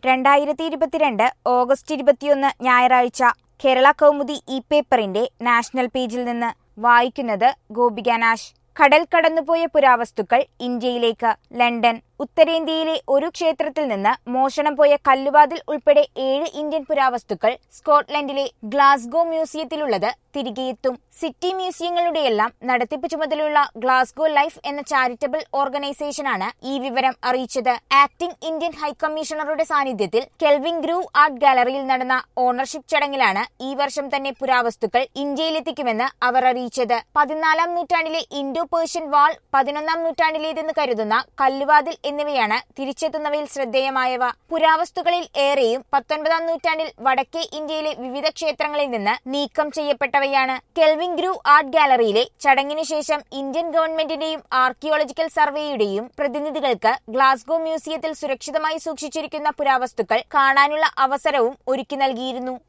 രണ്ടായിരത്തി ഇരുപത്തിരണ്ട് ഓഗസ്റ്റ് ഇരുപത്തിയൊന്ന് ഞായറാഴ്ച കേരള കൗമുദി ഇ പേപ്പറിന്റെ നാഷണൽ പേജിൽ നിന്ന് വായിക്കുന്നത് ഗോപിക നാഷ് കടൽ കടന്നുപോയ പുരാവസ്തുക്കൾ ഇന്ത്യയിലേക്ക് ലണ്ടൻ ഉത്തരേന്ത്യയിലെ ഒരു ക്ഷേത്രത്തിൽ നിന്ന് മോഷണം പോയ കല്ലുവാതിൽ ഉൾപ്പെടെ ഏഴ് ഇന്ത്യൻ പുരാവസ്തുക്കൾ സ്കോട്ട്ലൻഡിലെ ഗ്ലാസ്ഗോ മ്യൂസിയത്തിലുള്ളത് തിരികെയെത്തും സിറ്റി മ്യൂസിയങ്ങളുടെയെല്ലാം നടത്തിപ്പ് ചുമതലയുള്ള ഗ്ലാസ്ഗോ ലൈഫ് എന്ന ചാരിറ്റബിൾ ഓർഗനൈസേഷനാണ് ഈ വിവരം അറിയിച്ചത് ആക്ടിംഗ് ഇന്ത്യൻ ഹൈക്കമ്മീഷണറുടെ സാന്നിധ്യത്തിൽ കെൽവിൻ ഗ്രൂവ് ആർട്ട് ഗാലറിയിൽ നടന്ന ഓണർഷിപ്പ് ചടങ്ങിലാണ് ഈ വർഷം തന്നെ പുരാവസ്തുക്കൾ ഇന്ത്യയിലെത്തിക്കുമെന്ന് അവർ അറിയിച്ചത് പതിനാലാം നൂറ്റാണ്ടിലെ ഇൻഡോ പേർഷ്യൻ വാൾ പതിനൊന്നാം നൂറ്റാണ്ടിലേതെന്ന് കരുതുന്ന കല്ലുവാതിൽ എന്നിവയാണ് തിരിച്ചെത്തുന്നവയിൽ ശ്രദ്ധേയമായവ പുരാവസ്തുക്കളിൽ ഏറെയും പത്തൊൻപതാം നൂറ്റാണ്ടിൽ വടക്കേ ഇന്ത്യയിലെ വിവിധ ക്ഷേത്രങ്ങളിൽ നിന്ന് നീക്കം ചെയ്യപ്പെട്ടവയാണ് കെൽവിൻ ഗ്രൂവ് ആർട്ട് ഗാലറിയിലെ ചടങ്ങിനു ശേഷം ഇന്ത്യൻ ഗവൺമെന്റിന്റെയും ആർക്കിയോളജിക്കൽ സർവേയുടെയും പ്രതിനിധികൾക്ക് ഗ്ലാസ്ഗോ മ്യൂസിയത്തിൽ സുരക്ഷിതമായി സൂക്ഷിച്ചിരിക്കുന്ന പുരാവസ്തുക്കൾ കാണാനുള്ള അവസരവും ഒരുക്കി നൽകിയിരുന്നു